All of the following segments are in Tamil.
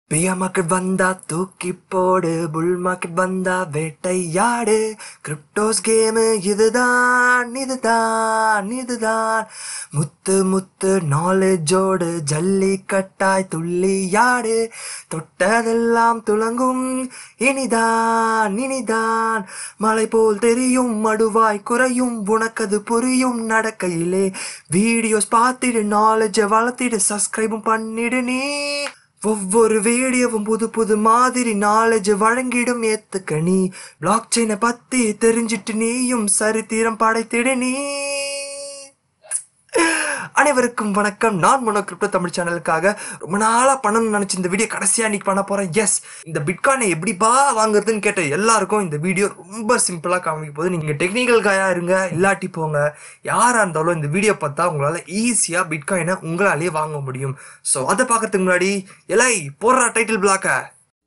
பியா மார்க்கெட் வந்தா தூக்கி போடு புல் மார்க்கெட் வந்தா வேட்டையாடு கிரிப்டோஸ் கேமு இதுதான் இதுதான் இதுதான் முத்து முத்து நாலேஜோடு ஜல்லிக்கட்டாய் துள்ளியாடு தொட்டதெல்லாம் துலங்கும் இனிதான் இனிதான் மலை போல் தெரியும் மடுவாய் குறையும் உனக்கது புரியும் நடக்கையிலே வீடியோஸ் பார்த்திடு நாலேஜை வளர்த்திடு சப்ஸ்கிரைபும் பண்ணிடு நீ ஒவ்வொரு வீடியோவும் புது புது மாதிரி நாலேஜ் வழங்கிடும் ஏத்துக்க நீ பிளாக் செயினை பத்தி தெரிஞ்சிட்டு நீயும் சரித்திரம் படைத்திடு நீ அனைவருக்கும் வணக்கம் நான் மனோ கிரிப்டோ தமிழ் சேனலுக்காக ரொம்ப நாளா பண்ணணும்னு நினைச்ச இந்த வீடியோ கடைசியா இன்னைக்கு பண்ண போறேன் எஸ் இந்த பிட்காயினை எப்படிப்பா வாங்குறதுன்னு கேட்ட எல்லாருக்கும் இந்த வீடியோ ரொம்ப சிம்பிளா காமிக்க போகுது நீங்க டெக்னிக்கல் காயா இருங்க இல்லாட்டி போங்க யாரா இருந்தாலும் இந்த வீடியோ பார்த்தா உங்களால ஈஸியா பிட்காயினை உங்களாலேயே வாங்க முடியும் ஸோ அதை பார்க்கறதுக்கு முன்னாடி எலை போடுறா டைட்டில் பிளாக்க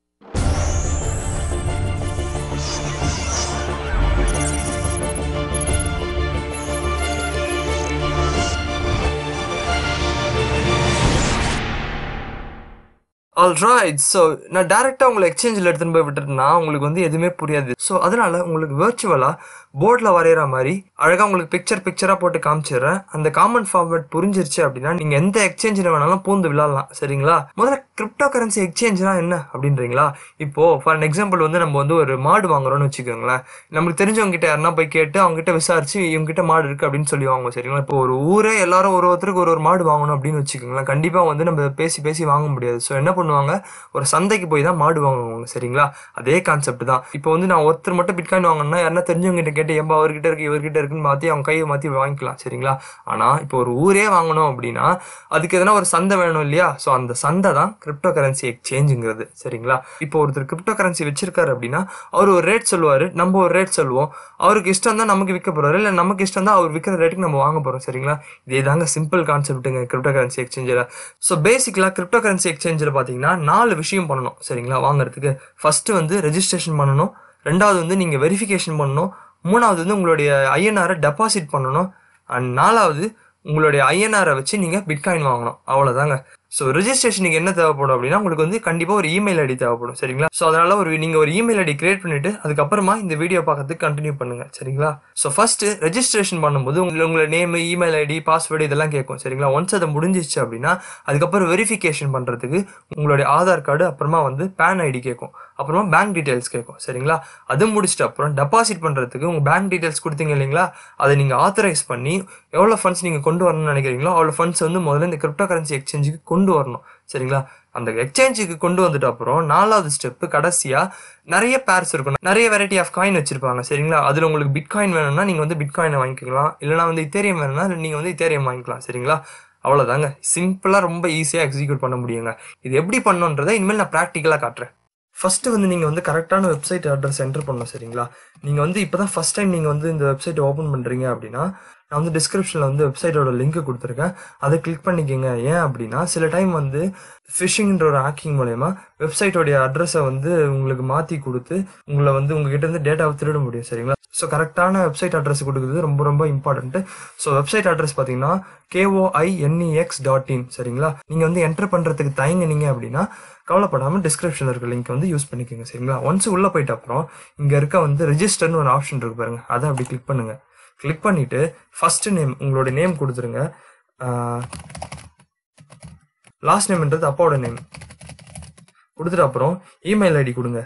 ஆல்ரைட் ஸோ நான் டேரெக்டாக உங்களை எக்ஸ்சேஞ்சில் எடுத்துன்னு போய் விட்டுட்டேன்னா உங்களுக்கு வந்து எதுவுமே புரியாது ஸோ அதனால உங்களுக்கு வேர்ச்சுவலாக போர்டில் வரைகிற மாதிரி அழகாக உங்களுக்கு பிக்சர் பிக்சராக போட்டு காமிச்சிடுறேன் அந்த காமன் ஃபார்மேட் புரிஞ்சிருச்சு அப்படின்னா நீங்கள் எந்த எக்ஸ்சேஞ்சில் வேணாலும் பூந்து விளாட்லாம் சரிங்களா முதல்ல கிரிப்டோ கரன்சி எக்ஸ்சேஞ்ச்னா என்ன அப்படின்றீங்களா இப்போ ஃபார் எக்ஸாம்பிள் வந்து நம்ம வந்து ஒரு மாடு வாங்குறோம்னு வச்சுக்கோங்களேன் நம்மளுக்கு தெரிஞ்சவங்க கிட்ட யாருன்னா போய் கேட்டு அவங்க கிட்ட விசாரிச்சு இவங்க கிட்ட மாடு இருக்கு அப்படின்னு சொல்லி வாங்குவோம் சரிங்களா இப்போ ஒரு ஊரே எல்லாரும் ஒரு ஒருத்தருக்கு ஒரு ஒரு மாடு வாங்கணும் அப்படின்னு வச்சுக்கோங்களேன் கண்டிப்பாக வந்து நம்ம பேசி பேசி வாங்க முடியாது ஸோ என்ன பண்ணுவாங்க ஒரு சந்தைக்கு போய் தான் மாடு வாங்குவாங்க சரிங்களா அதே கான்செப்ட் தான் இப்போ வந்து நான் ஒருத்தர் மட்டும் பிட்காயின் வாங்கணும்னா யாருன்னா தெரிஞ்சவங்க கிட்ட கேட்டு ஏன்பா அவர்கிட்ட இருக்கு இவர்கிட்ட இருக்குன்னு மாற்றி அவங்க கையை மாற்றி வாங்கிக்கலாம் சரிங்களா ஆனால் இப்போ ஒரு ஊரே வாங்கணும் அப்படின்னா அதுக்கு எதனா ஒரு சந்தை வேணும் இல்லையா ஸோ அந்த சந்தை தான் கிரிப்டோ கரன்சி எக்ஸ்சேஞ்சுங்கிறது சரிங்களா இப்போ ஒருத்தர் கிரிப்டோ கரன்சி வச்சிருக்காரு அப்படின்னா அவர் ஒரு ரேட் சொல்லுவார் நம்ம ஒரு ரேட் சொல்லுவோம் அவருக்கு இஷ்டம் தான் நமக்கு விற்க போறாரு இல்லை நமக்கு இஷ்டம் தான் அவர் விற்கிற ரேட்டுக்கு நம்ம வாங்க போகிறோம் சரிங்களா இதே தாங்க சிம்பிள் கான்செப்ட்டுங்க கிரிப்டோ கரன்சி எக்ஸ்சேஞ்சில் ஸோ பேசிக்கலாக கிரிப்டோ கரன்சி எக்ஸ்சேஞ்சில் பார்த்தீங்கன்னா நாலு விஷயம் பண்ணணும் சரிங்களா வாங்குறதுக்கு ஃபஸ்ட்டு வந்து ரெஜிஸ்ட்ரேஷன் பண்ணணும் ரெண்டாவது வந்து நீங்கள் வெரிஃபிகேஷன் பண்ணணும் மூணாவது வந்து உங்களுடைய ஐஎன்ஆரை டெபாசிட் பண்ணணும் அண்ட் நாலாவது உங்களுடைய ஐஎன்ஆரை வச்சு நீங்கள் பிட்காயின் வாங்கணும் அவ்வளோதாங்க ஸோ ரெஜிஸ்ட்ரேஷனுக்கு என்ன தேவைப்படும் அப்படின்னா உங்களுக்கு வந்து கண்டிப்பாக ஒரு இமெயில் ஐடி தேவைப்படும் சரிங்களா ஸோ அதனால ஒரு நீங்கள் ஒரு இமெயில் ஐடி கிரியேட் பண்ணிட்டு அதுக்கப்புறமா இந்த வீடியோ பார்க்கறதுக்கு கண்டினியூ பண்ணுங்க சரிங்களா ஸோ ஃபர்ஸ்ட் ரெஜிஸ்ட்ரேஷன் பண்ணும்போது உங்களை உங்களை நேம் இமெயில் ஐடி பாஸ்வேர்டு இதெல்லாம் கேட்கும் சரிங்களா ஒன்ஸ் அதை முடிஞ்சிச்சு அப்படின்னா அதுக்கப்புறம் வெரிஃபிகேஷன் பண்ணுறதுக்கு உங்களுடைய ஆதார் கார்டு அப்புறமா வந்து பேன் ஐடி கேட்கும் அப்புறமா பேங்க் டீடைல்ஸ் கேட்கும் சரிங்களா அது முடிச்சிட்டு அப்புறம் டெபாசிட் பண்ணுறதுக்கு உங்கள் பேங்க் டீடைல்ஸ் கொடுத்தீங்க இல்லைங்களா அதை நீங்கள் ஆத்தரைஸ் பண்ணி எவ்வளோ ஃபண்ட்ஸ் நீங்கள் கொண்டு வரணும்னு நினைக்கிறீங்களோ அவ்வளோ ஃபண்ட்ஸ் வந்து முதல்ல இந்த கிரிப்டோ கரன்சி எக்ஸ்சேஞ்சுக்கு கொண்டு வரணும் சரிங்களா அந்த எக்ஸ்சேஞ்சுக்கு கொண்டு வந்துட்டு அப்புறம் நாலாவது ஸ்டெப்பு கடைசியாக நிறைய பேர்ஸ் இருக்கும் நிறைய வெரைட்டி ஆஃப் காயின் வச்சிருப்பாங்க சரிங்களா அதில் உங்களுக்கு பிட்காயின் வேணும்னா நீங்கள் வந்து பிட்காயினை வாங்கிக்கலாம் இல்லைனா வந்து இத்தேரியம் வேணும்னா நீங்கள் வந்து இத்தேரியம் வாங்கிக்கலாம் சரிங்களா அவ்வளோதாங்க சிம்பிளாக ரொம்ப ஈஸியாக எக்ஸிக்யூட் பண்ண முடியுங்க இது எப்படி பண்ணணுன்றதை இனிமேல் நான் ப்ராக்டிக்கலாக காட்டுறேன் ஃபஸ்ட்டு வந்து நீங்கள் வந்து கரெக்டான வெப்சைட் அட்ரஸ் என்டர் பண்ணணும் சரிங்களா நீங்கள் வந்து இப்போ தான் ஃபஸ்ட் டைம் நீங்கள் வந்து இந்த வெப்சைட் ஓப்பன் பண்ணுறீங்க அப்படின்னா நான் வந்து டிஸ்கிரிப்ஷனில் வந்து வெப்சைட்டோட லிங்க் கொடுத்துருக்கேன் அதை கிளிக் பண்ணிக்கோங்க ஏன் அப்படின்னா சில டைம் வந்து ஃபிஷிங்ன்ற ஒரு ஹேக்கிங் மூலயமா வெப்சைட்டோடைய அட்ரஸை வந்து உங்களுக்கு மாற்றி கொடுத்து உங்களை வந்து உங்ககிட்ட இருந்து டேட்டாவை திருட முடியும் சரிங்களா ஸோ கரெக்டான வெப்சைட் அட்ரஸ் கொடுக்குறது ரொம்ப ரொம்ப இம்பார்ட்டன்ட்டு ஸோ வெப்சைட் அட்ரஸ் பார்த்தீங்கன்னா கேஓஐஎன்இஎக்ஸ் டாட் இன் சரிங்களா நீங்கள் வந்து என்டர் பண்ணுறதுக்கு தயங்குனீங்க அப்படின்னா கவலைப்படாமல் டிஸ்கிரிப்ஷனில் இருக்க லிங்க் வந்து யூஸ் பண்ணிக்கோங்க சரிங்களா ஒன்ஸ் உள்ளே போயிட்ட அப்புறம் இங்கே இருக்க வந்து ரெஜிஸ்டர்னு ஒரு ஆப்ஷன் இருக்கு பாருங்க அதை அப்படி கிளிக் பண்ணுங்க கிளிக் பண்ணிட்டு ஃபர்ஸ்ட் நேம் உங்களோட நேம் கொடுத்துருங்க லாஸ்ட் நேம்ன்றது அப்பாவோட நேம் கொடுத்துட்டு அப்புறம் இமெயில் ஐடி கொடுங்க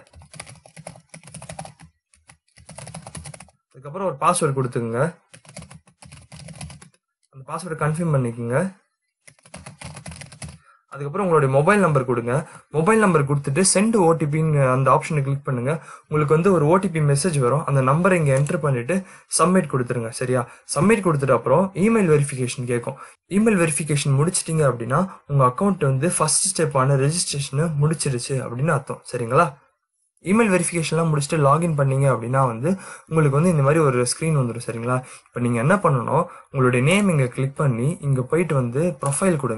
அதுக்கப்புறம் ஒரு பாஸ்வேர்டு கொடுத்துக்குங்க அந்த பாஸ்வேர்டை கன்ஃபார்ம் பண்ணிக்கோங்க அதுக்கப்புறம் உங்களுடைய மொபைல் நம்பர் கொடுங்க மொபைல் நம்பர் கொடுத்துட்டு சென்ட் ஓடிபின்னு அந்த ஆப்ஷனை கிளிக் பண்ணுங்க உங்களுக்கு வந்து ஒரு ஓடிபி மெசேஜ் வரும் அந்த நம்பரை இங்கே என்டர் பண்ணிட்டு சப்மிட் கொடுத்துருங்க சரியா சப்மிட் கொடுத்துட்டு அப்புறம் இமெயில் வெரிஃபிகேஷன் கேட்கும் இமெயில் வெரிஃபிகேஷன் முடிச்சிட்டிங்க அப்படின்னா உங்கள் அக்கௌண்ட் வந்து ஃபர்ஸ்ட் ஸ்டெப்பான ரெஜிஸ்ட்ரேஷனை முடிச்சிருச்சு அப்படின்னு அர்த்தம் சரிங்களா இமெயில் வெரிஃபிகேஷன்லாம் முடிச்சுட்டு லாகின் பண்ணீங்க அப்படின்னா வந்து உங்களுக்கு வந்து இந்த மாதிரி ஒரு ஸ்க்ரீன் வந்துடும் சரிங்களா இப்போ நீங்கள் என்ன பண்ணணும் உங்களுடைய நேம் இங்கே கிளிக் பண்ணி இங்கே போயிட்டு வந்து ப்ரொஃபைல் கொடுங்க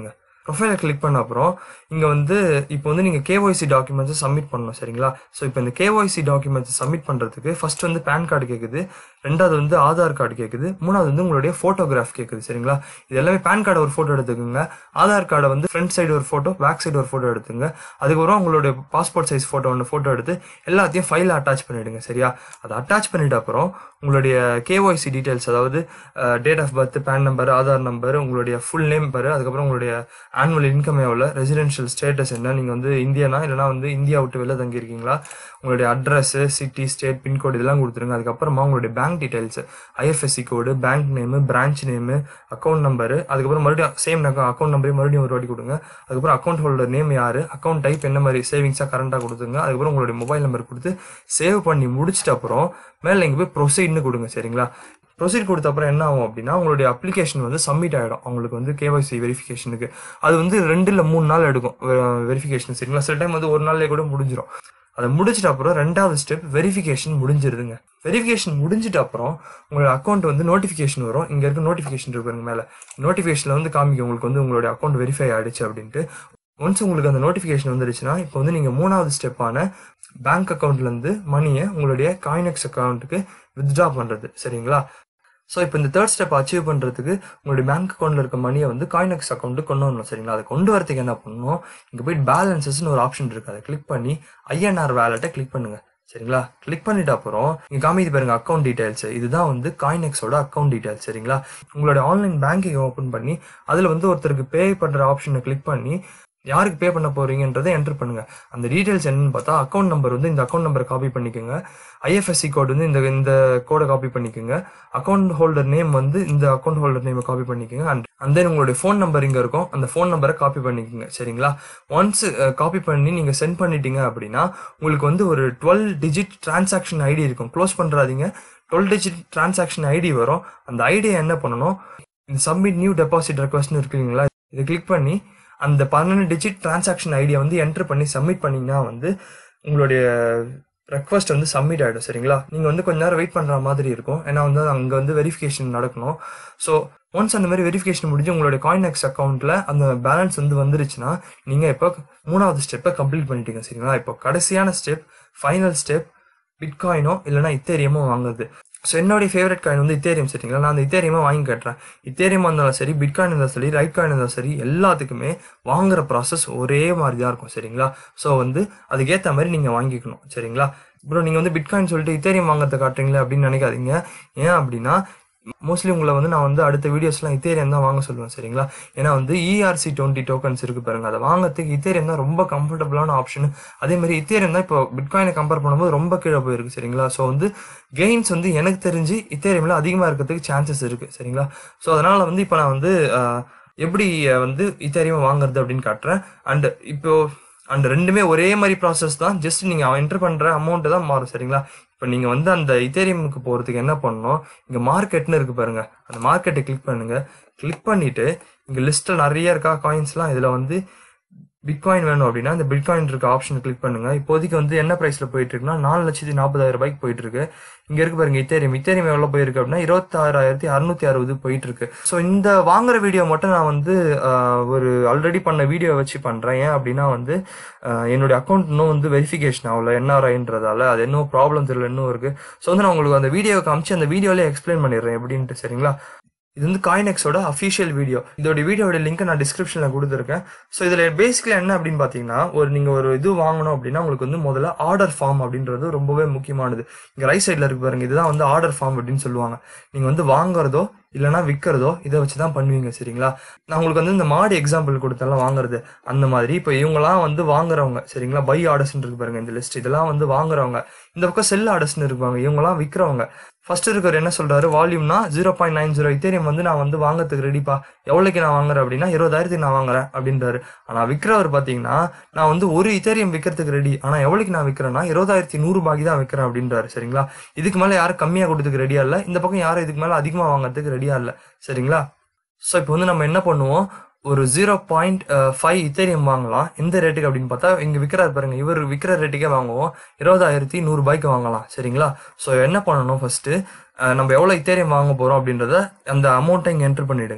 ப்ரொஃபைலை கிளிக் பண்ண அப்புறம் இங்கே வந்து இப்போ வந்து நீங்கள் கேஒய்சி டாக்குமெண்ட்ஸை சப்மிட் பண்ணணும் சரிங்களா ஸோ இப்போ இந்த கேஒய்சி டாக்குமெண்ட்ஸ் சப்மிட் பண்ணுறதுக்கு ஃபர்ஸ்ட் வந்து பேன் கார்டு கேட்குது ரெண்டாவது வந்து ஆதார் கார்டு கேட்குது மூணாவது வந்து உங்களுடைய ஃபோட்டோகிராஃப் கேட்குது சரிங்களா இது எல்லாமே பேன் கார்டு ஒரு ஃபோட்டோ எடுத்துக்கோங்க ஆதார் கார்டை வந்து ஃப்ரண்ட் சைடு ஒரு ஃபோட்டோ பேக் சைடு ஒரு ஃபோட்டோ எடுத்துங்க அதுக்கப்புறம் உங்களுடைய பாஸ்போர்ட் சைஸ் ஃபோட்டோ ஒன்று ஃபோட்டோ எடுத்து எல்லாத்தையும் ஃபைலில் அட்டாச் பண்ணிவிடுங்க சரியா அதை அட்டாச் பண்ணிட்ட அப்புறம் உங்களுடைய கேஒய்சி டீட்டெயில்ஸ் அதாவது date of birth PAN number Aadhaar number உங்களுடைய ஃபுல் நேம் பாரு அதுக்கப்புறம் உங்களுடைய ஆனுவல் இன்கம் எவ்வளோ ரெசிடென்ஷியல் ஸ்டேட்டஸ் என்ன நீங்கள் வந்து இந்தியானா இல்லைனா வந்து இந்தியா விட்டு வெளில தங்கியிருக்கீங்களா உங்களுடைய அட்ரஸ் சிட்டி ஸ்டேட் பின்கோடு இதெல்லாம் கொடுத்துருங்க அதுக்கப்புறமா உங்களுடைய bank details IFSC code bank name branch name account number அதுக்கப்புறம் மறுபடியும் சேம் அக்கௌண்ட் நம்பரையும் மறுபடியும் ஒரு வாட்டி கொடுங்க அதுக்கப்புறம் அக்கௌண்ட் ஹோல்டர் நேம் யார் அக்கௌண்ட் டைப் என்ன மாதிரி சேவிங்ஸாக கரண்ட்டாக கொடுத்துங்க அதுக்கப்புறம் உங்களுடைய மொபைல் நம்பர் கொடுத்து சேவ் பண்ணி முடிச்சிட்ட அப்புறம் மேலே நீங்கள் போய் ப்ரொசீட்னு கொடுங்க சரிங்களா ப்ரொசீட் கொடுத்த அப்புறம் என்ன ஆகும் அப்படின்னா உங்களுடைய அப்ளிகேஷன் வந்து சப்மிட் ஆகிடும் உங்களுக்கு வந்து கேஒய்சி வெரிஃபிகேஷனுக்கு அது வந்து ரெண்டு இல்லை மூணு நாள் எடுக்கும் வெரிஃபிகேஷன் சரிங்களா சில டைம் வந்து ஒரு நாள்லேயே கூட முடிஞ்சிடும் அதை முடிச்சிட்ட அப்புறம் ரெண்டாவது ஸ்டெப் வெரிஃபிகேஷன் முடிஞ்சிருதுங்க வெரிஃபிகேஷன் முடிஞ்சிட்ட அப்புறம் உங்களோட அக்கௌண்ட் வந்து நோட்டிஃபிகேஷன் வரும் இங்கே இருக்க நோட்டிஃபிகேஷன் இருக்கு மேலே நோட்டிஃபிகேஷனில் வந்து காமிக்கும் உங்களுக்கு வந்து உங்களுடைய அக்கௌண்ட் வெரிஃபை ஆயிடுச்சு அப்படின்ட்டு ஒன்ஸ் உங்களுக்கு அந்த நோட்டிஃபிகேஷன் வந்துருச்சுன்னா இப்போ வந்து நீங்கள் மூணாவது ஸ்டெப்பான பேங்க் அக்கௌண்ட்லேருந்து மணியை உங்களுடைய காயினெக்ஸ் அக்கௌண்ட்டுக்கு வித்ட்ரா பண்ணுறது சரிங்களா ஸோ இப்போ இந்த தேர்ட் ஸ்டெப் அச்சீவ் பண்ணுறதுக்கு உங்களுடைய பேங்க் அக்கௌண்ட்டில் இருக்க மணியை வந்து காயினெக்ஸ் அக்கௌண்ட்டுக்கு கொண்டு வரணும் சரிங்களா அதை கொண்டு வரதுக்கு என்ன பண்ணணும் இங்கே போயிட்டு பேலன்சஸ்னு ஒரு ஆப்ஷன் இருக்குது அதை கிளிக் பண்ணி ஐஎன்ஆர் வேலெட்டை கிளிக் பண்ணுங்கள் சரிங்களா கிளிக் பண்ணிட்ட அப்புறம் இங்கே காமிது பாருங்க அக்கௌண்ட் டீடைல்ஸ் இதுதான் வந்து காயினெக்ஸோட அக்கௌண்ட் டீடைல்ஸ் சரிங்களா உங்களோட ஆன்லைன் பேங்கிங் ஓப்பன் பண்ணி அதில் வந்து ஒருத்தருக்கு பே பண்ணுற ஆப்ஷனை கிளிக் பண்ணி யாருக்கு பே பண்ண போறீங்கன்றதை என்டர் பண்ணுங்க அந்த டீடைல்ஸ் என்னன்னு பார்த்தா அக்கௌண்ட் நம்பர் வந்து இந்த அக்கௌண்ட் நம்பரை காப்பி பண்ணிக்கோங்க ஐஎஃப்எஸ்சி கோட் வந்து இந்த இந்த கோடை காப்பி பண்ணிக்கோங்க அக்கௌண்ட் ஹோல்டர் நேம் வந்து இந்த அக்கௌண்ட் ஹோல்டர் நேமை காப்பி பண்ணிக்கோங்க அண்ட் அண்ட் தென் உங்களுடைய ஃபோன் நம்பர் இங்கே இருக்கும் அந்த ஃபோன் நம்பரை காப்பி பண்ணிக்கோங்க சரிங்களா ஒன்ஸ் காப்பி பண்ணி நீங்கள் சென்ட் பண்ணிட்டீங்க அப்படின்னா உங்களுக்கு வந்து ஒரு டுவெல் டிஜிட் டிரான்சாக்ஷன் ஐடி இருக்கும் க்ளோஸ் பண்ணுறாதீங்க டுவெல் டிஜிட் டிரான்சாக்ஷன் ஐடி வரும் அந்த ஐடியை என்ன பண்ணணும் இந்த சப்மிட் நியூ டெபாசிட் ரெக்வஸ்ட்னு இருக்குங்களா இதை கிளிக் பண்ணி அந்த பன்னெண்டு டிஜிட் டிரான்சாக்ஷன் ஐடியா வந்து என்டர் பண்ணி சப்மிட் பண்ணிங்கன்னா வந்து உங்களுடைய ரெக்வஸ்ட் வந்து சப்மிட் ஆகிடும் சரிங்களா நீங்கள் வந்து கொஞ்ச நேரம் வெயிட் பண்ணுற மாதிரி இருக்கும் ஏன்னா வந்து அங்கே வந்து வெரிஃபிகேஷன் நடக்கணும் ஸோ ஒன்ஸ் அந்த மாதிரி வெரிஃபிகேஷன் முடிஞ்சு உங்களுடைய காயினெக்ஸ் அக்கௌண்ட்டில் அந்த பேலன்ஸ் வந்து வந்துருச்சுன்னா நீங்கள் இப்போ மூணாவது ஸ்டெப்பை கம்ப்ளீட் பண்ணிட்டீங்க சரிங்களா இப்போ கடைசியான ஸ்டெப் ஃபைனல் ஸ்டெப் பிட்காயினோ இல்லைனா இத்தேரியமோ வாங்குறது ஸோ என்னுடைய ஃபேவரட் காயின் வந்து இத்தேரியம் சரிங்களா நான் அந்த இத்தேரியமாக வாங்கி கட்டுறேன் இத்தேரியமாக இருந்தாலும் சரி பிட்காயின் இருந்தாலும் சரி ரைட் காயின் இருந்தாலும் சரி எல்லாத்துக்குமே வாங்குற ப்ராசஸ் ஒரே மாதிரி தான் இருக்கும் சரிங்களா ஸோ வந்து அதுக்கேற்ற மாதிரி நீங்கள் வாங்கிக்கணும் சரிங்களா ப்ரோ நீங்கள் வந்து பிட்காயின் சொல்லிட்டு இத்தேரியம் வாங்குறத காட்டுறீங்களே அப்படின்னு நினைக்காதீங்க ஏன் அப்படின்னா மோஸ்ட்லி உங்களை வந்து நான் வந்து அடுத்த வீடியோஸ்லாம் இத்தேரியம் தான் வாங்க சொல்லுவேன் சரிங்களா ஏன்னா வந்து இஆர்சி டுவெண்ட்டி டோக்கன்ஸ் இருக்கு பாருங்க அதை வாங்குறதுக்கு இத்தேரியம் தான் ரொம்ப கம்ஃபர்டபுளான ஆப்ஷன் அதே மாதிரி இத்தேரியம் தான் இப்போ பிட்காயினை கம்பேர் பண்ணும்போது ரொம்ப கீழே போயிருக்கு சரிங்களா ஸோ வந்து கெயின்ஸ் வந்து எனக்கு தெரிஞ்சு இத்தேரியம்ல அதிகமாக இருக்கிறதுக்கு சான்சஸ் இருக்கு சரிங்களா ஸோ அதனால வந்து இப்போ நான் வந்து ஆஹ், எப்படி அஹ், வந்து இத்தேரியம் வாங்குறது அப்படின்னு காட்டுறேன் அண்ட் இப்போ அண்ட் ரெண்டுமே ஒரே மாதிரி ப்ராசஸ் தான் ஜஸ்ட் நீங்கள் என்டர் பண்ணுற அமௌண்ட்டு தான் மாறும் சரிங்களா இப்போ நீங்கள் வந்து அந்த இத்தேரியமுக்கு போகிறதுக்கு என்ன பண்ணணும் இங்கே மார்க்கெட்னு இருக்கு பாருங்க அந்த மார்க்கெட்டை கிளிக் பண்ணுங்க கிளிக் பண்ணிட்டு இங்கே லிஸ்ட்டில் நிறைய இருக்கா காயின்ஸ்லாம் இதில் வந்து பிட்காயின் வேணும் அப்படின்னா இந்த பிட்காயின் இருக்க ஆப்ஷன் கிளிக் பண்ணுங்க இப்போதைக்கு வந்து என்ன பிரைஸ்ல போயிட்டு இருக்குன்னா நாலு லட்சத்தி நாற்பதாயிரம் ரூபாய்க்கு போயிட்டு இருக்கு இங்க இருக்கு பாருங்க இத்தேரியம் இத்தேரியம் எவ்வளவு போயிருக்கு அப்படின்னா இருபத்தாறாயிரத்தி அறுநூத்தி அறுபது போயிட்டு இருக்கு ஸோ இந்த வாங்குற வீடியோ மட்டும் நான் வந்து ஆஹ், ஒரு ஆல்ரெடி பண்ண வீடியோ வச்சு பண்றேன் ஏன் அப்படின்னா வந்து ஆஹ், என்னுடைய அக்கௌண்ட் இன்னும் வந்து வெரிஃபிகேஷன் ஆகல என்ஆர்ஐன்றதால அது இன்னும் ப்ராப்ளம் தெரியல இன்னும் இருக்கு ஸோ வந்து நான் உங்களுக்கு அந்த வீடியோ காமிச்சு அந்த வீடியோலேயே எக்ஸ்பிளைன் பண்ணிடுறேன் எப்படின்ட்டு சரிங்களா இது வந்து காயினெக்ஸோட அஃபிஷியல் வீடியோ இதோட வீடியோட லிங்க் நான் டிஸ்கிரிப்ஷனில் கொடுத்துருக்கேன் ஸோ இதில் பேசிக்கலி என்ன அப்படின்னு பார்த்தீங்கன்னா ஒரு நீங்கள் ஒரு இது வாங்கணும் அப்படின்னா உங்களுக்கு வந்து முதல்ல ஆர்டர் ஃபார்ம் அப்படின்றது ரொம்பவே முக்கியமானது இங்கே ரைட் சைடில் இருக்கு பாருங்க இதுதான் வந்து ஆர்டர் ஃபார்ம் அப்படின்னு சொல்லுவாங்க நீங்கள் வந்து வாங்குறதோ இல்லைனா விற்கிறதோ இதை வச்சு தான் பண்ணுவீங்க சரிங்களா நான் உங்களுக்கு வந்து இந்த மாடு எக்ஸாம்பிள் கொடுத்தெல்லாம் வாங்குறது அந்த மாதிரி இப்போ இவங்கலாம் வந்து வாங்குறவங்க சரிங்களா பை ஆர்டர்ஸ்னு இருக்கு பாருங்க இந்த லிஸ்ட் இதெல்லாம் வந்து வாங்குறவங்க இந்த பக்கம் செல் ஆர்டர்ஸ்னு இருப்பாங்க இவங்கலாம் விற்கிறவங்க ஃபர்ஸ்ட் இருக்கிறவர் என்ன சொல்றாரு வால்யூம்னா zero point nine zero ethereum வந்து நான் வந்து வாங்குறதுக்கு ரெடிப்பா எவ்வளோக்கு நான் வாங்குறேன் அப்படின்னா இருபதாயிரத்துக்கு நான் வாங்குறேன் அப்படின்றாரு ஆனா விற்கிறவர் பாத்தீங்கன்னா நான் வந்து ஒரு இத்தேரியம் விற்கிறதுக்கு ரெடி ஆனா எவ்வளோக்கு நான் விற்கிறேன்னா இருபதாயிரத்தி நூறு ரூபாய்க்கு தான் விற்கிறேன் அப்படின்றாரு சரிங்களா இதுக்கு மேல யாரும் கம்மியா கொடுத்துக்கு ரெடியா இல்ல இந்த பக்கம் யாரும் இதுக்கு மேல அதிகமா வாங்குறதுக்கு ரெடியா இல்ல சரிங்களா ஸோ இப்போ வந்து நம்ம என்ன பண்ணுவோம் ஒரு ஜீரோ பாயிண்ட் ஃபைவ் இத்தேரியம் வாங்கலாம் எந்த ரேட்டுக்கு அப்படின்னு பார்த்தா இங்கே விற்கிறாரு பாருங்க இவர் விற்கிற ரேட்டுக்கே வாங்குவோம் இருபதாயிரத்தி நூறுபாய்க்கு வாங்கலாம் சரிங்களா ஸோ என்ன பண்ணணும் ஃபர்ஸ்ட் நம்ம எவ்வளோ இத்தேரியம் வாங்க போகிறோம் அப்படின்றத அந்த அமௌண்ட்டை இங்கே என்டர் பண்ணிடுங்க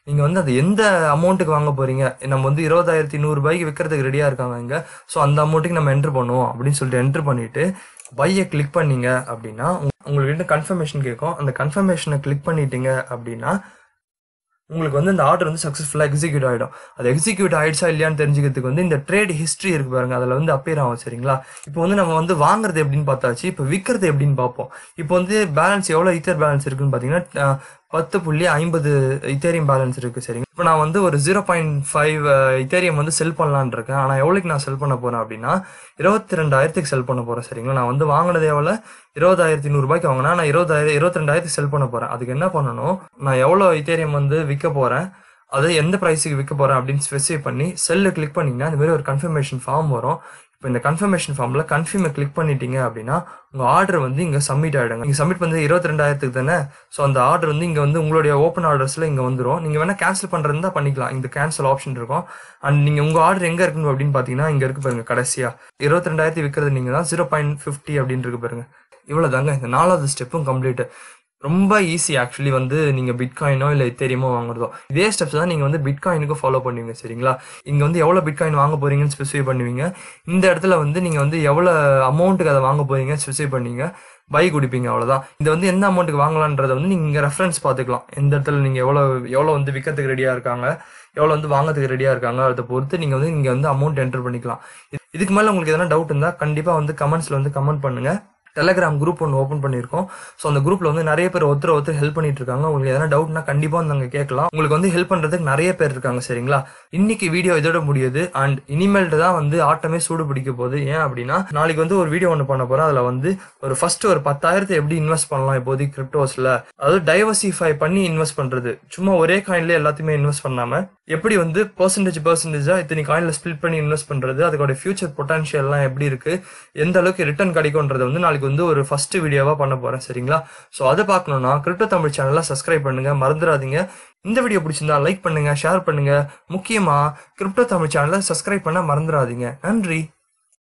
நீங்கள் வந்து அது எந்த அமௌண்ட்டுக்கு வாங்க போறீங்க நம்ம வந்து இருபதாயிரத்தி நூறுரூபாய்க்கு விற்கிறதுக்கு ரெடியாக இருக்காங்க இங்கே ஸோ அந்த அமௌண்ட்டுக்கு நம்ம என்ட்ரு பண்ணுவோம் அப்படின்னு சொல்லிட்டு என்ட்ரு பண்ணிட்டு பையை கிளிக் பண்ணீங்க அப்படின்னா உங்க- உங்கள்கிட்ட கன்ஃபர்மேஷன் கேட்கும் அந்த கன்ஃபர்மேஷனை கிளிக் பண்ணிட்டீங்க அப்படின்னா உங்களுக்கு வந்து இந்த ஆர்டர் வந்து சக்ஸஸ்ஃபுல்லாக எக்ஸிக்யூட் ஆகிடும் அது எக்ஸிக்யூட் ஆயிடுச்சா இல்லையான்னு தெரிஞ்சுக்கிறதுக்கு வந்து இந்த ட்ரேட் ஹிஸ்ட்ரி இருக்கு பாருங்க அதில் வந்து அப்பேர் ஆகும் சரிங்களா இப்போ வந்து நம்ம வந்து வாங்குறது எப்படின்னு பார்த்தாச்சு இப்போ விற்கிறது எப்படின்னு பார்ப்போம் இப்போ வந்து பேலன்ஸ் எவ்வளோ ஈத்தர் பேலன்ஸ் இருக்குன்னு பார்த்தீங்கன்னா அஹ், பத்து புள்ளி ஐம்பது இத்தேரியம் பேலன்ஸ் இருக்கு சரிங்க இப்போ நான் வந்து ஒரு ஜீரோ பாயிண்ட் ஃபைவ் இத்தேரியம் வந்து செல் பண்ணலான்னு இருக்கேன் ஆனால் எவ்வளோக்கு நான் செல் பண்ண போறேன் அப்படின்னா இருபத்தி ரெண்டாயிரத்துக்கு செல் பண்ண போறேன் சரிங்களா நான் வந்து வாங்கினது எவ்வளோ இருபதாயிரத்தி நூறுரூபாய்க்கு வாங்கினா நான் இருபதாயிரம் இருபத்தி ரெண்டாயிரத்துக்கு செல் பண்ண போறேன் அதுக்கு என்ன பண்ணணும் நான் எவ்வளோ இத்தேரியம் வந்து விற்க போறேன் அது எந்த ப்ரைஸுக்கு விற்க போறேன் அப்படின்னு ஸ்பெசிஃபை பண்ணி செல்லு கிளிக் பண்ணீங்கன்னா இந்த மாதிரி ஒரு கன்ஃபர்மேஷன் ஃபார்ம் வரும் இப்போ இந்த கன்ஃபர்மேஷன் ஃபார்மில் கன்ஃபியூமை கிளிக் பண்ணிட்டீங்க அப்படின்னா உங்கள் ஆர்டர் வந்து இங்கே சப்மிட் ஆகிடுங்க நீங்கள் சப்மிட் பண்ணது இருபத்தி ரெண்டாயிரத்துக்கு தானே ஸோ அந்த ஆர்டர் வந்து இங்கே வந்து உங்களுடைய ஓப்பன் ஆர்டர்ஸில் இங்கே வந்துடும் நீங்கள் வேணால் கேன்சல் பண்ணுறதா பண்ணிக்கலாம் இந்த கேன்சல் ஆப்ஷன் இருக்கும் அண்ட் நீங்கள் உங்கள் ஆர்டர் எங்கே இருக்குன்னு அப்படின்னு பார்த்தீங்கன்னா இங்கே இருக்கு பாருங்க கடைசியாக இருபத்தி ரெண்டாயிரத்தி விற்கிறது நீங்கள் தான் ஜீரோ பாயிண்ட் ஃபிஃப்டி அப்படின்னு இருக்கு பாருங்க இவ்வளோ தாங்க இந்த நாலாவது ஸ்டெப்பும் கம்ப்ளீட் ரொம்ப ஈஸி ஆக்சுவலி வந்து நீங்கள் பிட்காயினோ இல்லை எத்தேரியமோ வாங்குறதோ இதே ஸ்டெப்ஸ் தான் நீங்கள் வந்து பிட்காயினுக்கு ஃபாலோ பண்ணுவீங்க சரிங்களா இங்கே வந்து எவ்வளோ பிட்காயின் வாங்க போறீங்கன்னு ஸ்பெசிஃபை பண்ணுவீங்க இந்த இடத்துல வந்து நீங்கள் வந்து எவ்வளோ அமௌண்ட்டுக்கு அதை வாங்க போறீங்க ஸ்பெசிஃபை பண்ணீங்க பை குடிப்பீங்க அவ்வளோதான் இது வந்து எந்த அமௌண்ட்டுக்கு வாங்கலான்றதை வந்து நீங்கள் ரெஃபரன்ஸ் பார்த்துக்கலாம் எந்த இடத்துல நீங்கள் எவ்வளோ எவ்வளோ வந்து விற்கிறதுக்கு ரெடியாக இருக்காங்க எவ்வளோ வந்து வாங்குறதுக்கு ரெடியாக இருக்காங்க அதை பொறுத்து நீங்கள் வந்து நீங்கள் வந்து அமௌண்ட் என்டர் பண்ணிக்கலாம் இது- இதுக்கு மேலே உங்களுக்கு எதனா டவுட் இருந்தால் கண்டிப்பாக வந்து கமெண்ட்ஸில் வந்து கமெண்ட் பண்ணுங்கள் டெலகிராம் குரூப் ஒன்று ஓப்பன் பண்ணியிருக்கோம் ஸோ அந்த குரூப்பில் வந்து நிறைய பேர் ஒருத்தர் ஒருத்தர் ஹெல்ப் பண்ணிட்டு இருக்காங்க உங்களுக்கு எதனா டவுட்னா கண்டிப்பாக வந்து அங்கே கேட்கலாம் உங்களுக்கு வந்து ஹெல்ப் பண்ணுறதுக்கு நிறைய பேர் இருக்காங்க சரிங்களா இன்னைக்கு வீடியோ இதோட முடியுது அண்ட் இனிமேல்ட்டு தான் வந்து ஆட்டமே சூடு பிடிக்க போகுது ஏன் அப்படின்னா நாளைக்கு வந்து ஒரு வீடியோ ஒன்று பண்ண போகிறேன் அதில் வந்து ஒரு ஃபர்ஸ்ட் ஒரு பத்தாயிரத்தை எப்படி இன்வெஸ்ட் பண்ணலாம் இப்போதைக்கு கிரிப்டோஸில் அதாவது டைவர்சிஃபை பண்ணி இன்வெஸ்ட் பண்ணுறது சும்மா ஒரே காயின்ல எல்லாத்தையுமே இன்வெஸ்ட் பண்ணாமல் எப்படி வந்து பர்சன்டேஜ் பர்சன்டேஜா இத்தனை காயின்ல ஸ்பிளிட் பண்ணி இன்வெஸ்ட் பண்றது அதோட ஃபியூச்சர் பொட்டன்ஷியல்லாம் எப்படி இருக்கு எந்த அளவுக்கு ரிட்டர்ன் கிடைக்கும்ன்றது வந்து நாளைக்கு வந்து ஒரு ஃபர்ஸ்ட் வீடியோவா பண்ண போறேன் சரிங்களா ஸோ அதை பார்க்கணும்னா கிரிப்டோ தமிழ் சேனலை சப்ஸ்கிரைப் பண்ணுங்க மறந்துடாதீங்க இந்த வீடியோ பிடிச்சிருந்தா லைக் பண்ணுங்க ஷேர் பண்ணுங்க முக்கியமா கிரிப்டோ தமிழ் சேனலை சப்ஸ்கிரைப் பண்ண மறந்துடாதீங்க நன்றி